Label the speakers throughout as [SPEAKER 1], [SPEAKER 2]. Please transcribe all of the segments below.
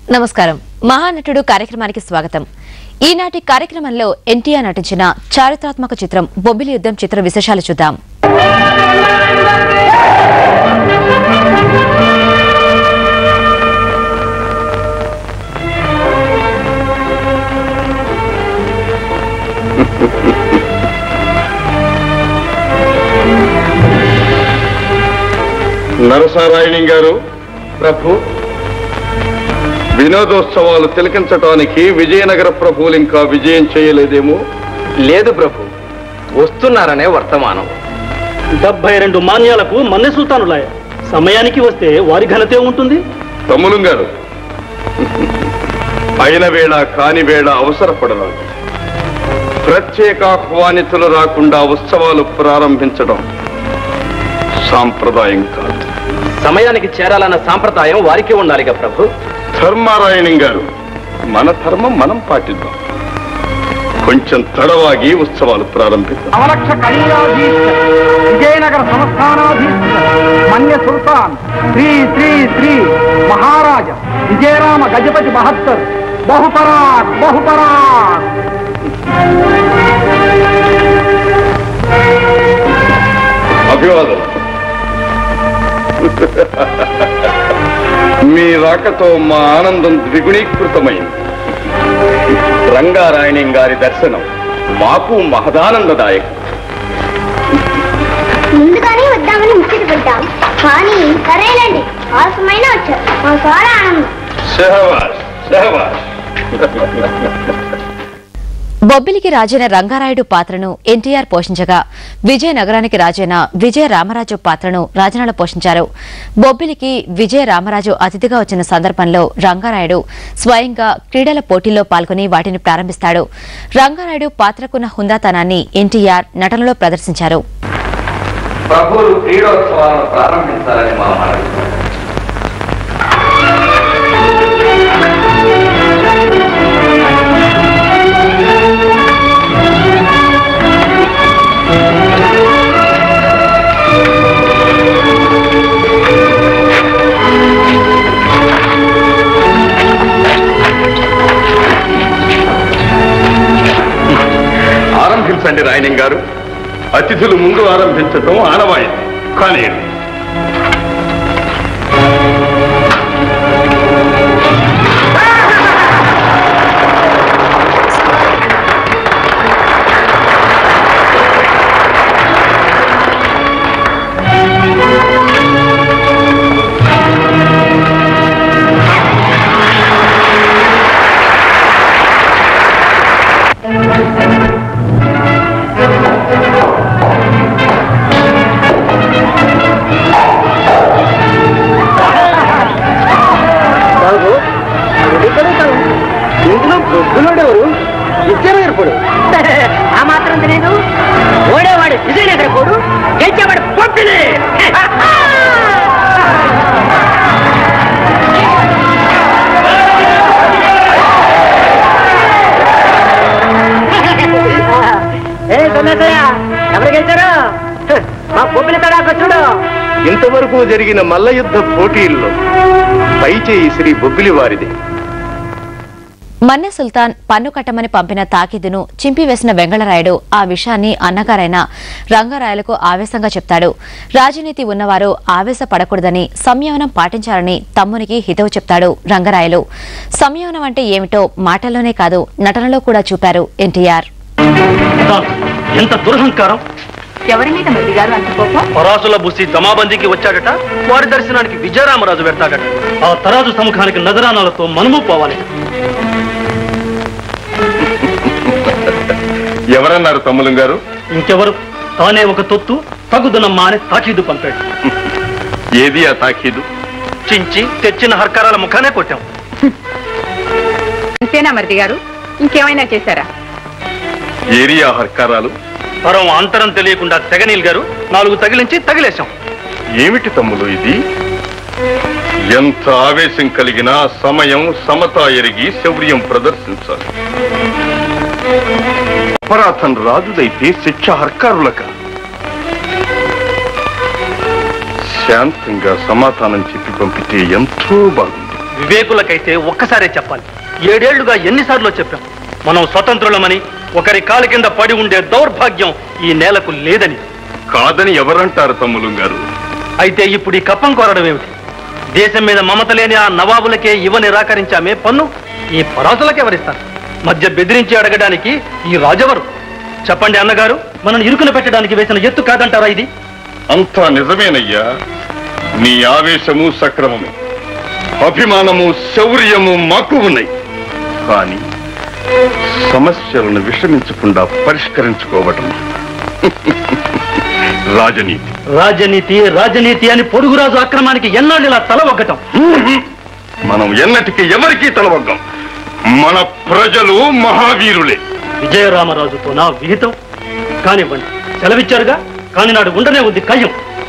[SPEAKER 1] నమస్కారం మహానటుడు కార్యక్రమానికి స్వాగతం ఈనాటి కార్యక్రమంలో ఎన్టీఆర్ నటించిన చారిత్రాత్మక చిత్రం బొబ్బిలి యుద్ధం చిత్ర విశేషాలు చూద్దాం
[SPEAKER 2] నరసారాయణి గారు ప్రభు వినోదోత్సవాలు తిలకించటానికి విజయనగర ప్రభువులు ఇంకా విజయం చేయలేదేమో
[SPEAKER 3] లేదు ప్రభు వస్తున్నారనే వర్తమానం
[SPEAKER 4] డెబ్బై రెండు మాన్యాలకు మన్నె సుల్తానులాయ సమయానికి వస్తే వారి ఘనతే ఉంటుంది
[SPEAKER 2] తమ్ములం గారు అయిన వేళ కాని వేళ అవసరపడరాదు ప్రత్యేక ఆహ్వానితులు రాకుండా ఉత్సవాలు ప్రారంభించడం సాంప్రదాయం కాదు
[SPEAKER 3] సమయానికి చేరాలన్న సాంప్రదాయం వారికి ఉండాలిగా ప్రభు
[SPEAKER 2] ధర్మారాయణి గారు మన ధర్మం మనం పాటిద్దాం కొంచెం తడవాగి ఉత్సవాలు ప్రారంభిద్దాం
[SPEAKER 5] నవలక్ష కళీయాధీశ్వర విజయనగర సంస్థానాధీశ్వర మన్య సుల్తాన్ శ్రీ శ్రీ శ్రీ మహారాజ విజయరామ గజపతి మహత్తర్ బహుపరాక్ బహుపరాక్
[SPEAKER 2] అభివాదం మీ రాకతో మా ఆనందం ద్విగుణీకృతమైంది రంగారాయణి గారి దర్శనం మాకు మహదానందదాయకం
[SPEAKER 6] ముందుగానే వద్దామని ముచ్చట పెట్టాం కానీ సరేనండి ఆలస్యమైన వచ్చారు మా చాలా ఆనందం
[SPEAKER 2] షహబాష్ షహబాష్
[SPEAKER 1] బొబ్బిలికి రాజైన రంగారాయుడు పాత్రను ఎన్టీఆర్ పోషించగా విజయనగరానికి రాజైన విజయ రామరాజు పాత్రను రాజనాల పోషించారు బొబ్బిలికి విజయ రామరాజు అతిథిగా వచ్చిన సందర్భంలో రంగారాయుడు స్వయంగా క్రీడల పోటీల్లో పాల్గొని వాటిని ప్రారంభిస్తాడు రంగారాయుడు పాత్రకున్న హుందాతనాన్ని ఎన్టీఆర్ నటనలో ప్రదర్శించారు
[SPEAKER 3] ప్రభువులు క్రీడోత్సవాలను ప్రారంభించాలని మా మనవి
[SPEAKER 2] ఆరంభించండి రాయణం గారు అతిథులు ముందు ఆరంభించటం ఆనవాయితీ కానీ
[SPEAKER 5] ఇందులో బొద్దులోడెవరు ఇద్దరు ఏర్పడు
[SPEAKER 7] ఆ మాత్రం తెలియదు ఓడేవాడు విజయనగర పోడు గెలిచేవాడు పొట్టిది ఏ సొమ్మేశ్వర ఎవరు గెలిచారు మా బొబ్బిలి తడాక చూడు
[SPEAKER 2] ఇంతవరకు జరిగిన మల్లయుద్ధ పోటీల్లో పైచేయి శ్రీ బొబ్బిలి వారిది
[SPEAKER 1] మన్నె సుల్తాన్ పన్ను కట్టమని పంపిన తాకిదును చింపివేసిన వెంగళరాయుడు ఆ విషయాన్ని అన్నగారైన రంగారాయలకు ఆవేశంగా చెప్తాడు రాజనీతి ఉన్నవారు ఆవేశపడకూడదని సంయమనం పాటించాలని తమ్మునికి హితవు చెప్తాడు రంగరాయలు సంయమనం అంటే ఏమిటో మాటల్లోనే కాదు నటనలో కూడా చూపారు ఎన్టీఆర్
[SPEAKER 4] ఎంత దురహంకారం
[SPEAKER 7] ఎవరి మీద మల్లి గారు అంత కోపం
[SPEAKER 4] పరాసుల బుసి జమాబందీకి వచ్చాడట వారి దర్శనానికి విజయరామరాజు పెడతాడట ఆ తరాజు సముఖానికి నజరానాలతో మనము పోవాలి
[SPEAKER 2] ఎవరన్నారు తమ్ములం గారు
[SPEAKER 4] ఇంకెవరు తానే ఒక తొత్తు తగుదనమ్మా అని తాకీదు పంపాడు
[SPEAKER 2] ఏది ఆ తాకీదు
[SPEAKER 4] చించి తెచ్చిన హర్కారాల ముఖానే కొట్టాం
[SPEAKER 7] అంతేనా మరిది గారు ఇంకేమైనా చేశారా
[SPEAKER 2] ఏరియా హర్కారాలు
[SPEAKER 4] పరం అంతరం తెలియకుండా తెగనీల్ గారు నాలుగు తగిలించి తగిలేశాం
[SPEAKER 2] ఏమిటి తమ్ములు ఇది ఎంత ఆవేశం కలిగినా సమయం సమత ఎరిగి శౌర్యం ప్రదర్శించాలి అపరాధం రాజుదైతే శిక్ష హర్కారులక శాంతంగా సమాధానం చెప్పి పంపితే ఎంతో బాగుంది
[SPEAKER 4] వివేకులకైతే ఒక్కసారే చెప్పాలి ఏడేళ్లుగా ఎన్నిసార్లు చెప్పాం మనం స్వతంత్రులమని ఒకరి కాలి కింద పడి ఉండే దౌర్భాగ్యం ఈ నేలకు లేదని
[SPEAKER 2] కాదని ఎవరంటారు తమ్ములు గారు
[SPEAKER 4] అయితే ఇప్పుడు ఈ కప్పం కోరడం ఏమిటి దేశం మీద మమత లేని ఆ నవాబులకే ఇవ నిరాకరించామే పన్ను ఈ పరాసులకి ఎవరిస్తారు మధ్య బెదిరించి అడగడానికి ఈ రాజవరు చెప్పండి అన్నగారు మనం ఇరుకున పెట్టడానికి వేసిన ఎత్తు కాదంటారా ఇది
[SPEAKER 2] అంతా నిజమేనయ్యా నీ ఆవేశము సక్రమమే అభిమానము శౌర్యము మాకు ఉన్నాయి కానీ సమస్యలను విషమించకుండా పరిష్కరించుకోవటం రాజనీతి
[SPEAKER 4] రాజనీతి రాజనీతి అని పొరుగురాజు అక్రమానికి ఎన్నాళ్ళు ఇలా తల ఒగ్గటం
[SPEAKER 2] మనం ఎన్నటికీ ఎవరికీ తలవగ్గం మన ప్రజలు మహావీరులే
[SPEAKER 4] విజయరామరాజుతో నా విహితం కానివ్వండి సెలవిచ్చారుగా కాని నాడు ఉండనే ఉంది కయ్యం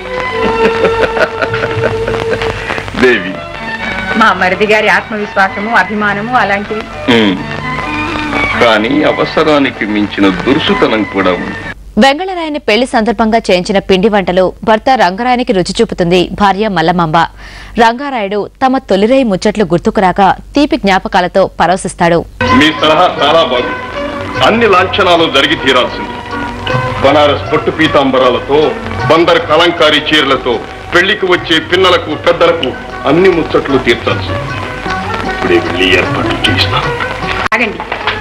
[SPEAKER 2] దేవి
[SPEAKER 8] మా మరిది గారి ఆత్మవిశ్వాసము అభిమానము అలాంటివి
[SPEAKER 2] ఉమ్. కానీ అవసరానికి మించిన దురుసుతనం కూడా ఉంది
[SPEAKER 1] వెంగళరాయని పెళ్లి సందర్భంగా చేయించిన పిండి వంటలు భర్త రంగరాయనికి రుచి చూపుతుంది భార్య మల్లమాంబ రంగారాయుడు తమ తొలిరేయి ముచ్చట్లు గుర్తుకురాక తీపి జ్ఞాపకాలతో పరోసిస్తాడు
[SPEAKER 2] మీ సలహా చాలా బాగుంది అన్ని లాంఛనాలు జరిగి తీరాల్సింది బనారస్ పట్టు పీతాంబరాలతో బందర్ కలంకారీ చీరలతో పెళ్లికి వచ్చే పిన్నలకు పెద్దలకు అన్ని ముచ్చట్లు తీర్చాల్సింది ఇప్పుడే వెళ్ళి ఏర్పాట్లు చేస్తాను
[SPEAKER 8] ఆగండి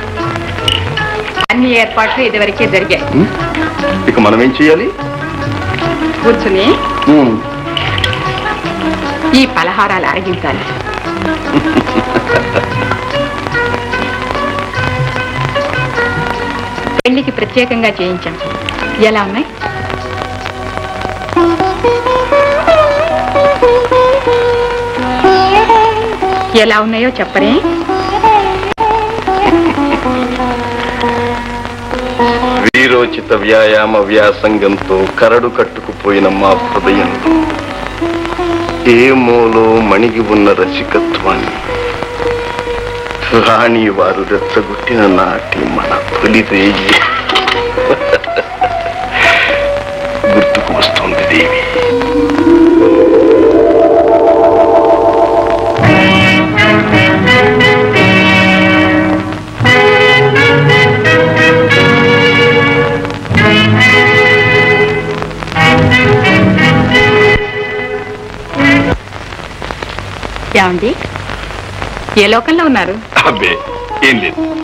[SPEAKER 8] అన్ని ఏర్పాట్లు ఇదివరకే జరిగాయి
[SPEAKER 2] ఇక మనం ఏం చేయాలి
[SPEAKER 8] కూర్చుని ఈ పలహారాలు అరగించాలి పెళ్లికి ప్రత్యేకంగా చేయించాం ఎలా ఉన్నాయి ఎలా ఉన్నాయో చెప్పరే
[SPEAKER 2] వీరోచిత వ్యాయామ వ్యాసంగంతో కరడు కట్టుకుపోయిన మా హృదయంలో ఏ మూలో మణిగి ఉన్న రసికత్వాన్ని రాణి వారు రెచ్చగొట్టిన నాటి మన తొలి రేగి గుర్తుకు వస్తుంది దేవి
[SPEAKER 8] ఏమండి ఏ లోకంలో ఉన్నారు
[SPEAKER 2] అబ్బే ఏం లేదు